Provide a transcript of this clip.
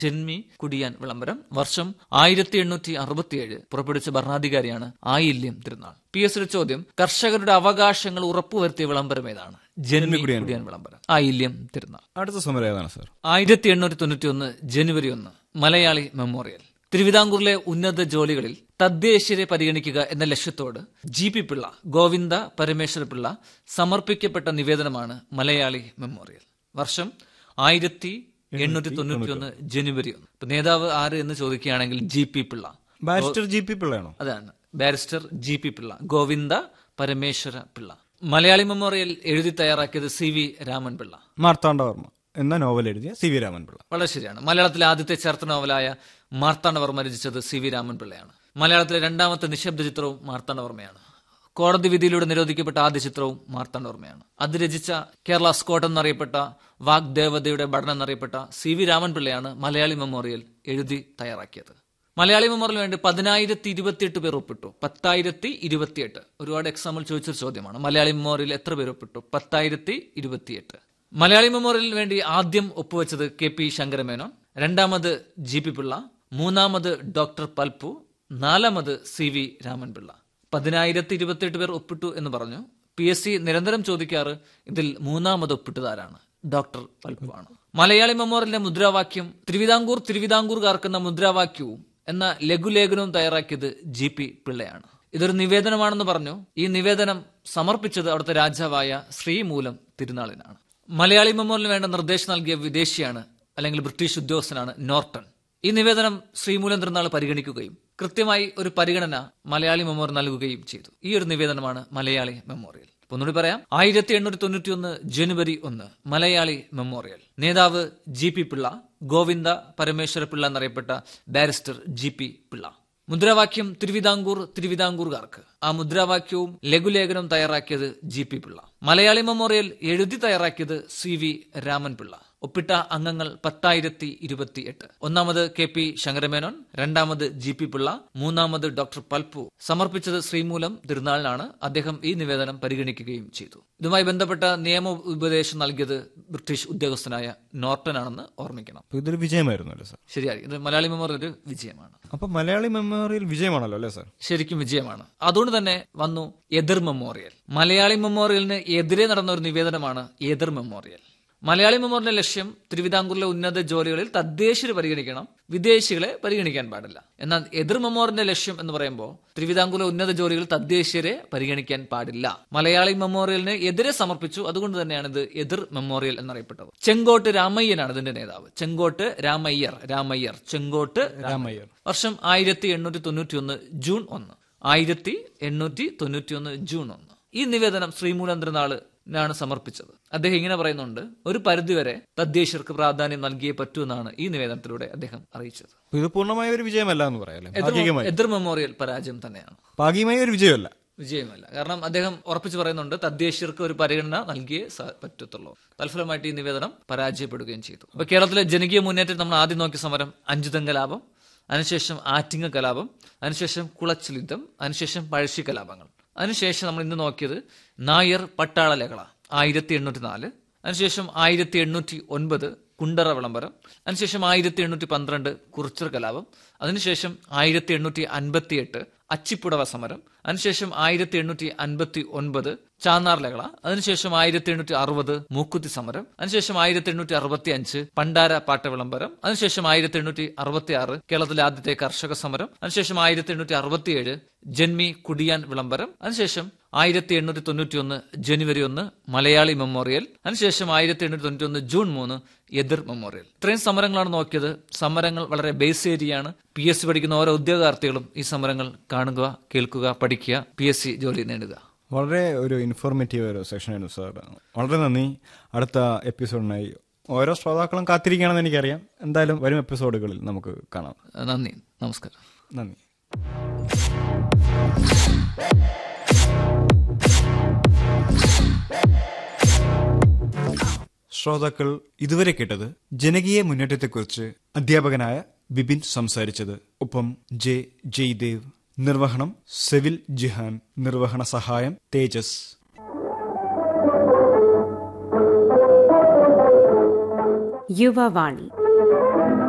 ജന്മി കുടിയാൻ വിളംബരം വർഷം ആയിരത്തി എണ്ണൂറ്റി അറുപത്തിയേഴ് പുറപ്പെടുവിച്ച ഭരണാധികാരിയാണ് ആയില്യം തിരുനാൾ പി എസ് ചോദ്യം കർഷകരുടെ അവകാശങ്ങൾ ഉറപ്പുവരുത്തിയ വിളംബരം ഏതാണ് ജന്മി കുടിയാൻ കുടിയാൻ വിളംബരം ആയില്യം തിരുനാൾ അടുത്ത സമരം ഏതാണ് സാർ ആയിരത്തി എണ്ണൂറ്റി തൊണ്ണൂറ്റി ഒന്ന് ജനുവരി ഒന്ന് മലയാളി മെമ്മോറിയൽ തിരുവിതാംകൂറിലെ ഉന്നത ജോലികളിൽ തദ്ദേശീയരെ പരിഗണിക്കുക എന്ന ലക്ഷ്യത്തോട് ജി പി പിള്ള ഗോവിന്ദ പരമേശ്വര പിള്ള സമർപ്പിക്കപ്പെട്ട നിവേദനമാണ് മലയാളി മെമ്മോറിയൽ വർഷം ആയിരത്തി എണ്ണൂറ്റി തൊണ്ണൂറ്റി ഒന്ന് ജനുവരി ഒന്ന് ഇപ്പൊ നേതാവ് ആര് എന്ന് ചോദിക്കുകയാണെങ്കിൽ G P Pillai barrister G P പിള്ളയാണോ അതാണ് barrister G P Pillai Govinda Parameswara Pillai Malayali memorial എഴുതി തയ്യാറാക്കിയത് സി വി രാമൻ പിള്ള മാർത്താണ്ഡവർമ്മ എന്ന നോവൽ എഴുതിയ സി വി രാമൻ പിള്ള വളരെ ശരിയാണ് മലയാളത്തിലെ ആദ്യത്തെ ചരിത്ര നോവലായ മാർത്താണ്ഡവർമ്മ രചിച്ചത് സി വി രാമൻ പിള്ളയാണ് മലയാളത്തിലെ രണ്ടാമത്തെ നിശബ്ദ ചിത്രവും മാർത്താണ്ഡവർമ്മയാണ് കോടതി വിധിയിലൂടെ നിരോധിക്കപ്പെട്ട ആദ്യ ചിത്രവും മാർത്താണ്ഡവർമ്മയാണ് അത് രചിച്ച കേരള സ്കോട്ട് എന്നറിയപ്പെട്ട വാഗ്ദേവതയുടെ പഠനം എന്നറിയപ്പെട്ട സി വി രാമൻ പിള്ളയാണ് മലയാളി മെമ്മോറിയൽ എഴുതി തയ്യാറാക്കിയത് മലയാളി മെമ്മോറിയൽ വേണ്ടി പതിനായിരത്തി ഇരുപത്തിയെട്ട് പേർ ഒപ്പിട്ടു പത്തായിരത്തി ഇരുപത്തിയെട്ട് ഒരുപാട് എക്സാമ്പിൾ ചോദിച്ചൊരു ചോദ്യമാണ് മലയാളി മെമ്മോറിയൽ എത്ര പേർ ഒപ്പിട്ടു പത്തായിരത്തി ഇരുപത്തിയെട്ട് മലയാളി മെമ്മോറിയലിന് വേണ്ടി ആദ്യം ഒപ്പുവെച്ചത് കെ പി ശങ്കരമേനോൻ രണ്ടാമത് ജി പി പിള്ള മൂന്നാമത് ഡോക്ടർ പൽപ്പു നാലാമത് സി വി രാമൻപിള്ള പതിനായിരത്തി ഇരുപത്തിയെട്ട് പേർ ഒപ്പിട്ടു എന്ന് പറഞ്ഞു പി എസ് സി നിരന്തരം ചോദിക്കാറ് ഇതിൽ മൂന്നാമത് ഒപ്പിട്ടതാരാണ് ഡോക്ടർ പൽപ്പുവാണ് മലയാളി മെമ്മോറിയലിന്റെ മുദ്രാവാക്യം തിരുവിതാംകൂർ തിരുവിതാംകൂർകാർക്കെന്ന മുദ്രാവാക്യവും എന്ന ലഘുലേഖനവും തയ്യാറാക്കിയത് ജി പി പിള്ളയാണ് ഇതൊരു നിവേദനമാണെന്ന് പറഞ്ഞു ഈ നിവേദനം സമർപ്പിച്ചത് അവിടുത്തെ രാജാവായ ശ്രീമൂലം തിരുനാളിനാണ് മലയാളി മെമ്മോറിയലിന് വേണ്ട നിർദ്ദേശം നൽകിയ വിദേശിയാണ് അല്ലെങ്കിൽ ബ്രിട്ടീഷ് ഉദ്യോഗസ്ഥനാണ് നോർട്ടൺ ഈ നിവേദനം ശ്രീമൂലം തിരുനാൾ പരിഗണിക്കുകയും കൃത്യമായി ഒരു പരിഗണന മലയാളി മെമ്മോറിയൽ നൽകുകയും ചെയ്തു ഈ ഒരു നിവേദനമാണ് മലയാളി മെമ്മോറിയൽ അപ്പൊ ഒന്നുകൂടി പറയാം ആയിരത്തി എണ്ണൂറ്റി തൊണ്ണൂറ്റി ഒന്ന് ജനുവരി ഒന്ന് മലയാളി മെമ്മോറിയൽ നേതാവ് ജി പി പിള്ള ഗോവിന്ദ പരമേശ്വര പിള്ള എന്നറിയപ്പെട്ട ബാരിസ്റ്റർ ജി പി പിള്ള മുദ്രാവാക്യം തിരുവിതാംകൂർ തിരുവിതാംകൂർകാർക്ക് ആ മുദ്രാവാക്യവും ലഘുലേഖനവും തയ്യാറാക്കിയത് G P Pillai Malayali memorial എഴുതി തയ്യാറാക്കിയത് സി വി രാമൻ പിള്ള ഒപ്പിട്ട അംഗങ്ങൾ പത്തായിരത്തി ഇരുപത്തി എട്ട് ഒന്നാമത് കെ പി ശങ്കരമേനോൻ രണ്ടാമത് ജി പി പിള്ള മൂന്നാമത് ഡോക്ടർ പൽപ്പു സമർപ്പിച്ചത് ശ്രീമൂലം തിരുനാളിനാണ് അദ്ദേഹം ഈ നിവേദനം പരിഗണിക്കുകയും ചെയ്തു ഇതുമായി ബന്ധപ്പെട്ട നിയമ ഉപദേശം നൽകിയത് ബ്രിട്ടീഷ് ഉദ്യോഗസ്ഥനായ നോർട്ടൺ ആണെന്ന് ഓർമ്മിക്കണം അപ്പൊ ഇതൊരു വിജയമായിരുന്നു അല്ലേ സാർ ശരിയായി ഇത് മലയാളി മെമ്മോറിയൽ ഒരു വിജയമാണ് അപ്പൊ മലയാളി മെമ്മോറിയൽ വിജയമാണല്ലോ അല്ലേ സാർ ശരിക്കും വിജയമാണ് അതുകൊണ്ട് തന്നെ വന്നു എതിർ മെമ്മോറിയൽ മലയാളി മെമ്മോറിയലിന് എതിരെ നടന്ന ഒരു നിവേദനമാണ് എതിർ മെമ്മോറിയൽ മലയാളി മെമ്മോറിയലിന്റെ ലക്ഷ്യം തിരുവിതാംകൂറിലെ ഉന്നത ജോലികളിൽ തദ്ദേശീയരെ പരിഗണിക്കണം വിദേശികളെ പരിഗണിക്കാൻ പാടില്ല എന്നാൽ എതിർ മെമ്മോറിയലിന്റെ ലക്ഷ്യം എന്ന് പറയുമ്പോൾ തിരുവിതാംകൂറിലെ ഉന്നത ജോലികളിൽ തദ്ദേശീയരെ പരിഗണിക്കാൻ പാടില്ല മലയാളി മെമ്മോറിയലിന് എതിരെ സമർപ്പിച്ചു അതുകൊണ്ട് തന്നെയാണ് ഇത് എതിർ മെമ്മോറിയൽ എന്നറിയപ്പെട്ടത് ചെങ്കോട്ട് രാമയ്യനാണ് ഇതിന്റെ നേതാവ് ചെങ്കോട്ട് രാമയ്യർ രാമയ്യർ ചെങ്കോട്ട് രാമയ്യർ വർഷം ആയിരത്തി എണ്ണൂറ്റി തൊണ്ണൂറ്റി ഒന്ന് ജൂൺ ഒന്ന് ആയിരത്തി എണ്ണൂറ്റി തൊണ്ണൂറ്റി ഒന്ന് ജൂൺ ഒന്ന് ഈ നിവേദനം ശ്രീമൂലന്ദ്രനാളിനാണ് സമർപ്പിച്ചത് അദ്ദേഹം ഇങ്ങനെ പറയുന്നുണ്ട് ഒരു പരിധിവരെ തദ്ദേശീയർക്ക് പ്രാധാന്യം നൽകിയേ പറ്റൂ എന്നാണ് ഈ നിവേദനത്തിലൂടെ അദ്ദേഹം അറിയിച്ചത് അപ്പൊ ഇത് പൂർണ്ണമായ ഒരു വിജയമല്ല എന്ന് പറയാം അല്ലേ എതിർ ഭാഗികമായി എതിർ മെമ്മോറിയൽ പരാജയം തന്നെയാണ് ഭാഗികമായ ഒരു വിജയമല്ല വിജയമല്ല കാരണം അദ്ദേഹം ഉറപ്പിച്ചു പറയുന്നുണ്ട് തദ്ദേശീയർക്ക് ഒരു പരിഗണന നൽകിയേ സ- പറ്റത്തുള്ളൂ തൽഫലമായിട്ട് ഈ നിവേദനം പരാജയപ്പെടുകയും ചെയ്തു അപ്പൊ കേരളത്തിലെ ജനകീയ മുന്നേറ്റം നമ്മൾ ആദ്യം നോക്കിയ സമരം അഞ്ചുതം കലാപം അതിനുശേഷം ആറ്റിങ്ങ കലാപം അതിനുശേഷം കുളച്ചിൽ യുദ്ധം അതിനുശേഷം പഴശ്ശി കലാപങ്ങൾ അതിനുശേഷം നമ്മൾ ഇന്ന് നോക്കിയത് നായർ പട്ടാള ലഹള ആയിരത്തി എണ്ണൂറ്റി നാല് അതിനുശേഷം ആയിരത്തി എണ്ണൂറ്റി ഒൻപത് കുണ്ടറ വിളംബരം അതിനുശേഷം ആയിരത്തി എണ്ണൂറ്റി പന്ത്രണ്ട് കുറിച്ചർ കലാപം അതിനുശേഷം ആയിരത്തി എണ്ണൂറ്റി അൻപത്തി എട്ട് അച്ചിപ്പുടവ സമരം അതിനുശേഷം ആയിരത്തി എണ്ണൂറ്റി അൻപത്തി ഒൻപത് ചാന്നാർ ലഹള അതിനുശേഷം ആയിരത്തി എണ്ണൂറ്റി അറുപത് മൂക്കുത്തി സമരം അതിനുശേഷം ആയിരത്തി എണ്ണൂറ്റി അറുപത്തി അഞ്ച് പണ്ടാര പാട്ട വിളംബരം അതിനുശേഷം ആയിരത്തി എണ്ണൂറ്റി അറുപത്തി ആറ് കേരളത്തിലെ ആദ്യത്തെ കർഷക സമരം അതിനുശേഷം ആയിരത്തി എണ്ണൂറ്റി അറുപത്തിയേഴ് ജന്മി കുടിയാൻ വിളംബരം അതിനുശേഷം ആയിരത്തി എണ്ണൂറ്റി തൊണ്ണൂറ്റി ഒന്ന് ജനുവരി ഒന്ന് മലയാളി മെമ്മോറിയൽ അതിനുശേഷം ആയിരത്തി എണ്ണൂറ്റി തൊണ്ണൂറ്റി ഒന്ന് ജൂൺ മൂന്ന് എതിർ മെമ്മോറിയൽ ഇത്രയും സമരങ്ങളാണ് നോക്കിയത് സമരങ്ങൾ വളരെ ബേസ് ഏരിയയാണ് പി എസ് സി പഠിക്കുന്ന ഓരോ ഉദ്യോഗാർത്ഥികളും ഈ സമരങ്ങൾ കാണുക കേൾക്കുക പഠിക്കുക പി എസ് സി ജോലി നേടുക വളരെ ഒരു ഇൻഫോർമേറ്റീവ് ഒരു സെഷനായിരുന്നു സാർ വളരെ നന്ദി അടുത്ത എപ്പിസോഡിനായി ഓരോ ശ്രോതാക്കളും കാത്തിരിക്കുകയാണെന്ന് എനിക്കറിയാം എന്തായാലും വരും എപ്പിസോഡുകളിൽ നമുക്ക് കാണാം നന്ദി നമസ്കാരം നന്ദി ശ്രോതാക്കൾ ഇതുവരെ കേട്ടത് ജനകീയ മുന്നേറ്റത്തെക്കുറിച്ച് അധ്യാപകനായ ബിപിൻ സംസാരിച്ചത് ഒപ്പം ജെ ജയ്ദേവ് നിർവഹണം സെവിൽ ജിഹാൻ നിർവഹണ സഹായം തേജസ് യുവവാണി